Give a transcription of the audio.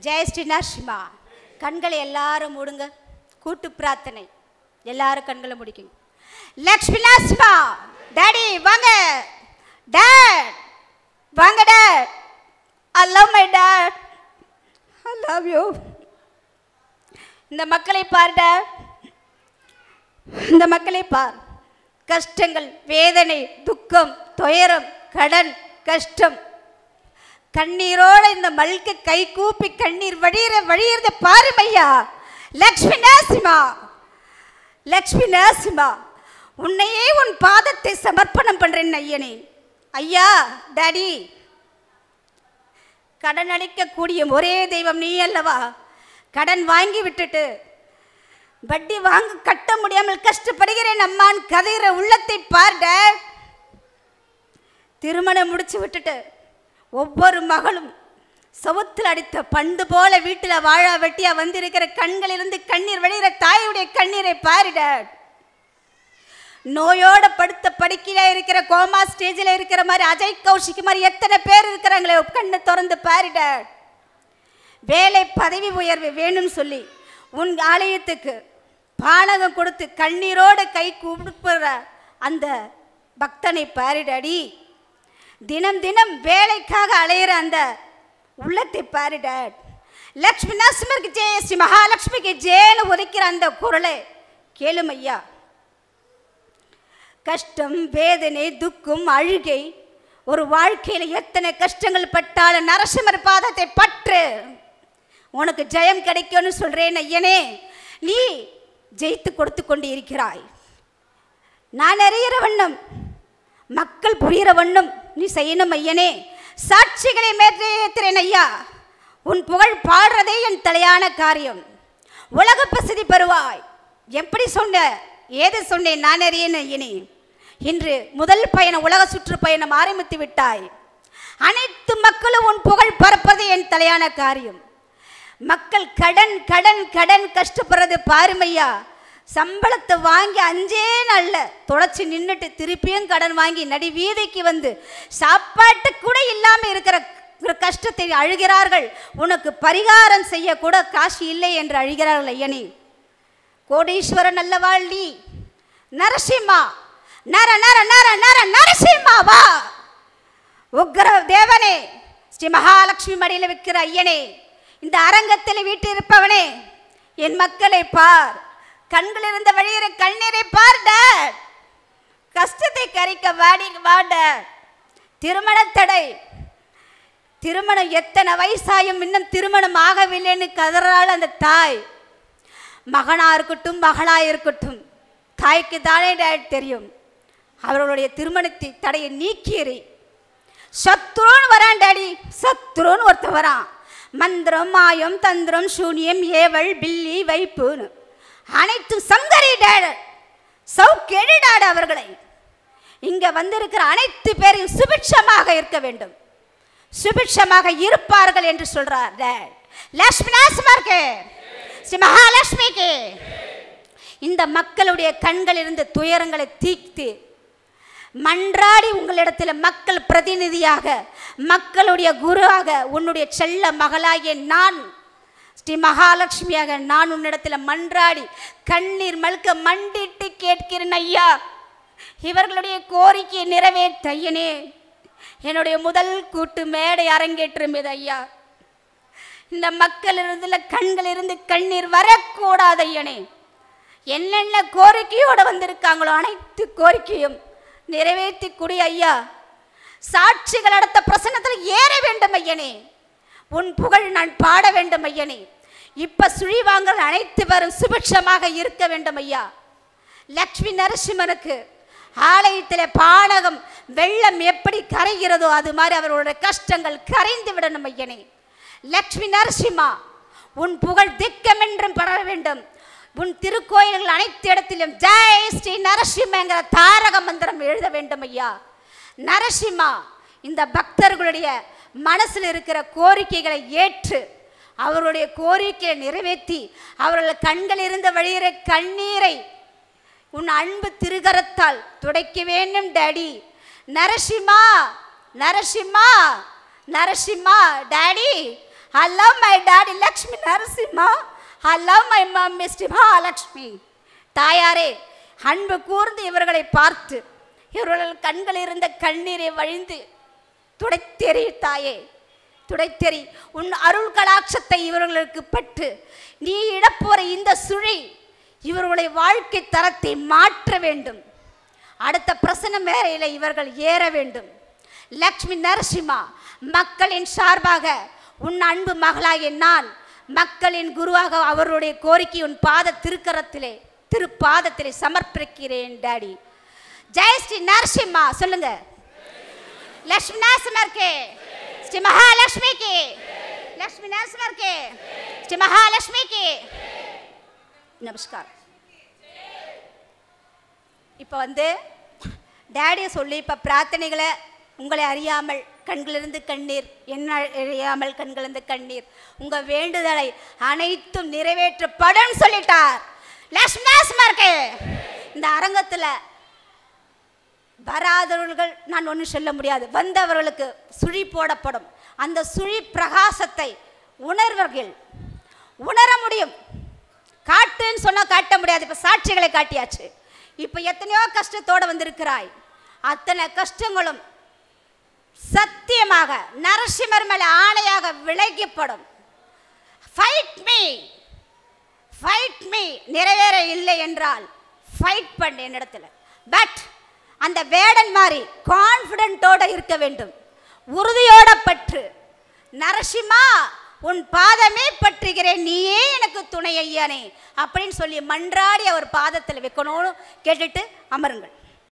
ஜெயஸ்ரீ நரசிம்மா கண்களை எல்லாரும் மூடுங்க கூட்டு பிரார்த்தனை எல்லாரும் கண்களை முடிக்குங்க லக்ஷ்மி நரசிம்மா டாடி வாங்க டேட் வாங்க dad I love my dad I love you இந்த மக்களை பார் dad. இந்த மக்களை பார் கஷ்டங்கள் வேதனை துக்கம் துயரம் கடன் கஷ்டம் கண்ணீரோட இந்த மல்க கை கூப்பி கண்ணீர் வழியிற வழியிறத பாரு ஐயா லக்ஷ்மி நரசிம்மா லக்ஷ்மி நரசிம்மா உன்னையே உன் பாதத்தை சமர்ப்பணம் பண்றேன் ஐயனே ஐயா டாடி கடன் அளிக்கக்கூடிய ஒரே தெய்வம் நீ அல்லவா கடன் வாங்கி விட்டுட்டு வட்டி வாங்க கட்ட முடியாமல் கஷ்டப்படுகிறேன் அம்மான் கதைகிற உள்ளத்தை பார் dad. திருமணம் முடிச்சு விட்டுட்டு ஒவ்வொரு மகளும் சவுத்தில் அடித்த பண்டு போல வீட்டில் வாழா வெட்டியா வந்திருக்கிற கண்களிலிருந்து கண்ணீர் வெளியிற தாயுடைய கண்ணீரை பாரு dad. நோயோட படுத்த படுக்கையில இருக்கிற கோமா ஸ்டேஜில் இருக்கிற மாதிரி அஜய் கௌஷிக் மாதிரி எத்தனை பேர் இருக்கிறாங்களே கண்ணை திறந்து பாரு dad. வேலை பதவி உயர்வு வேணும்னு சொல்லி உன் ஆலயத்துக்கு பானகம் கொடுத்து கண்ணீரோடு கை கூப்பிடுற அந்த பக்தனை பாரிடடி தினம் தினம் வேலைக்காக அலையிற அந்த உள்ளத்தை பாரிடாட் லக்ஷ்மி நரசிம்மருக்கு ஜெய ஸ்ரீ மகாலட்சுமிக்கு ஜேன்னு உதைக்கிற அந்த குரலை கேளும் ஐயா கஷ்டம் வேதனை துக்கம் அழுகை ஒரு வாழ்க்கையில் எத்தனை கஷ்டங்கள் பட்டாலும் நரசிம்மர் பாதத்தை பற்று உனக்கு ஜெயம் கிடைக்கும்னு சொல்றேன் ஐயனே நீ ஜெயித்து கொடுத்து கொண்டு இருக்கிறாய் நான் அறிகிற வண்ணம் மக்கள் புரிகிற வண்ணம் நீ செய்யணும் ஐயனே சாட்சிகளை மேற்றேத்திரேன் ஐயா உன் புகழ் பாடுறதே என் தலையான காரியம் உலக பிரசித்தி பெறுவாய் எப்படி சொன்ன ஏது சொன்னேன் நான் அறியேன் ஐயனே இன்று முதல் பயணம் உலக சுற்றுப்பயணம் ஆரம்பித்து விட்டாய் அனைத்து மக்களும் உன் புகழ் பரப்பது என் தலையான காரியம் மக்கள் கடன் கடன் கடன் கஷ்டப்படுறது பாருமையா சம்பளத்தை வாங்கி அஞ்சே நாள்ல தொடச்சி நின்றுட்டு திருப்பியும் கடன் வாங்கி நடி வீதிக்கு வந்து சாப்பாட்டு கூட இல்லாம இருக்கிற ஒரு கஷ்டத்தை அழுகிறார்கள் உனக்கு பரிகாரம் செய்ய கூட காசு இல்லை என்று அழுகிறார்கள் ஐயனே கோடீஸ்வரன் அல்லவாள் நீ நரசிம்மா நர நர நர நர நரசிம்மா வா உக்ர தேவனே ஸ்ரீ மகாலட்சுமி மடியில் வைக்கிற ஐயனே இந்த அரங்கத்தில் வீட்டிருப்பவனே என் மக்களை பார் கண்கள் இருந்த வழியிற கண்ணீரை பார் dad. கஷ்டத்தை கரைக்க வாடி வாட திருமண தடை திருமணம் எத்தனை வயசாயும் இன்னும் திருமணம் ஆகவில்லைன்னு கதறாள் அந்த தாய் மகனா இருக்கட்டும் மகளா இருக்கட்டும் தாய்க்கு தானே டேட் தெரியும் அவர்களுடைய திருமணத்தை தடையை நீக்கியறி சத்ருன்னு வரான் டேடி சத்ருன்னு ஒருத்தன் வரான் மந்திரம் மாயம் தந்திரம் சூனியம் ஏவல் பில்லி வைப்புன்னு அனைத்தும் சங்கரி டேட் சவுக்கெழு டாடு அவர்களை இங்க வந்திருக்கிற அனைத்து பேரையும் சுபிட்சமாக இருக்க வேண்டும் சுபிட்சமாக இருப்பார்கள் என்று சொல்றார் டேட் லட்சுமி நாசமார்க்கு ஸ்ரீ மகாலட்சுமிக்கு இந்த மக்களுடைய கண்களிலிருந்து துயரங்களை தீர்த்து மன்றாடி உங்களிடத்தில் மக்கள் பிரதிநிதியாக மக்களுடைய குருவாக உன்னுடைய செல்ல மகளாகிய நான் ஸ்ரீ மகாலட்சுமியாக நான் உன்னிடத்தில் மன்றாடி கண்ணீர் மல்க மண்டிட்டு கேட்கிறேன் ஐயா இவர்களுடைய கோரிக்கையை நிறைவேற்ற ஐயனே என்னுடைய முதல் கூட்டு மேடை அரங்கேற்றும் இது ஐயா இந்த மக்கள் இருந்துல கண்கள் இருந்து கண்ணீர் வரக்கூடாது ஐயனே என்னென்ன கோரிக்கையோடு வந்திருக்காங்களோ அனைத்து கோரிக்கையும் நிறைவேற்றி குடி ஐயா சாட்சிகள் அடுத்த பிரசன்னத்தில் ஏற வேண்டும் ஐயனே உன் புகழ் நான் பாட வேண்டும் ஐயனே இப்ப சுழி வாங்கல் அனைத்து பேரும் சுபிட்சமாக இருக்க வேண்டும் ஐயா லக்ஷ்மி நரசிம்மனுக்கு ஆலயத்தில் பானகம் வெள்ளம் எப்படி கரைகிறதோ அது மாதிரி அவர்களுடைய கஷ்டங்கள் கரைந்து விடணும் ஐயனே லக்ஷ்மி நரசிம்மா உன் புகழ் திக்கமென்றும் பரவ வேண்டும் உன் திருக்கோயில்கள் அனைத்து இடத்திலும் ஜெய் ஸ்ரீ நரசிம்மங்கிற தாரக மந்திரம் எழுத வேண்டும் ஐயா நரசிம்மா இந்த பக்தர்களுடைய மனசில் இருக்கிற கோரிக்கைகளை ஏற்று அவருடைய கோரிக்கையை நிறைவேற்றி அவர்கள் கண்கள் இருந்த வழியிற கண்ணீரை உன் அன்பு திருகரத்தால் துடைக்க வேண்டும் daddy Narasimha Narasimha Narasimha daddy I love my daddy Lakshmi Narasimha I love my mummy Shri Mahalakshmi தாயாரே அன்பு கூர்ந்து இவர்களை பார்த்து இவர்கள் கண்கள் இருந்த கண்ணீரை வழிந்து துடைத்தெறி தாயே துடைத்தெறி உன் அருள் கலாட்சத்தை இவர்களுக்கு பட்டு நீ இடப்போற இந்த சுழி இவர்களுடைய வாழ்க்கை தரத்தை மாற்ற வேண்டும் அடுத்த பிரசன மேரையில் இவர்கள் ஏற வேண்டும் லக்ஷ்மி நரசிம்மா மக்களின் சார்பாக உன் அன்பு மகளாகிய நான் மக்களின் குருவாக அவருடைய கோரிக்கை உன் பாத திருக்கரத்திலே திருப்பாதத்திலே சமர்ப்பிக்கிறேன் டாடி ஜெய் ஸ்ரீ நரசிம்மா சொல்லுங்க लक्ष्मी नरसिम्हा के श्री महालक्ष्मी की लक्ष्मी नरसिम्हा के श्री महालक्ष्मी की நமஸ்கார் இப்போ வந்து டேடியை சொல்லி இப்போ பிரார்த்தனைகளை உங்களை அறியாமல் கண்களிலிருந்து கண்ணீர் என்ன அறியாமல் கண்களிலிருந்து கண்ணீர் உங்கள் வேண்டுதலை அனைத்தும் நிறைவேற்றப்படும் சொல்லிட்டார் லக்ஷ்மி நரசிம்மா இருக்கு இந்த அரங்கத்தில் வராதவர்கள் நான் ஒன்றும் சொல்ல முடியாது வந்தவர்களுக்கு சுழி போடப்படும் அந்த சுழி பிரகாசத்தை உணர்வர்கள் உணர முடியும் காட்டுன்னு சொன்னால் காட்ட முடியாது இப்போ சாட்சிகளை காட்டியாச்சு இப்போ எத்தனையோ கஷ்டத்தோடு வந்திருக்கிறாய் அத்தனை கஷ்டங்களும் சத்தியமாக நரசிம்மர் மேலே ஆணையாக விலகிப்படும் ஃபைட் மீ ஃபைட் மீ நிறைவேற இல்லை என்றால் ஃபைட் பண்ணு என்னிடத்துல பட் அந்த வேடன் மாதிரி கான்ஃபிடென்ட்டோட இருக்க வேண்டும் உறுதியோட பற்று நரசிம்மா உன் பாதமே பற்றுகிறேன் நீயே எனக்கு துணை ஐயானே அப்படின்னு சொல்லி மன்றாடி அவர் பாதத்தில் வைக்கணும்னு கேட்டுட்டு அமருங்கள்